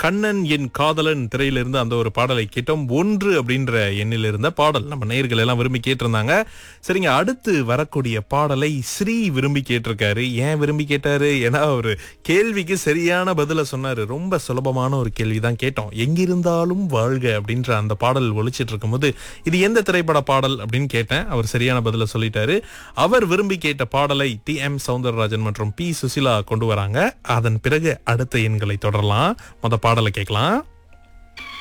கண்ணன் என் காதலன் திரையிலிருந்து அந்த ஒரு பாடலை கேட்டோம் ஒன்று அப்படின்ற எண்ணில் இருந்த பாடல் நம்ம நேயர்கள் எல்லாம் விரும்பி கேட்டிருந்தாங்க சரிங்க அடுத்து வரக்கூடிய பாடலை ஸ்ரீ விரும்பி கேட்டிருக்காரு ஏன் விரும்பி கேட்டாரு ஏன்னா ஒரு கேள்விக்கு சரியான பதில சொன்னாரு ரொம்ப சுலபமான ஒரு கேள்வி தான் கேட்டோம் எங்கிருந்தாலும் வாழ்க அப்படின்ற அந்த பாடல் ஒழிச்சிட்டு இருக்கும்போது இது எந்த திரைப்பட பாடல் அப்படின்னு கேட்டேன் அவர் சரியான பதில சொல்லிட்டாரு அவர் விரும்பி கேட்ட பாடலை டி எம் சவுந்தரராஜன் மற்றும் பி சுசிலா கொண்டு வராங்க அதன் பிறகு அடுத்த எண்களை தொடரலாம் மொத பாடலை கேட்கலாம்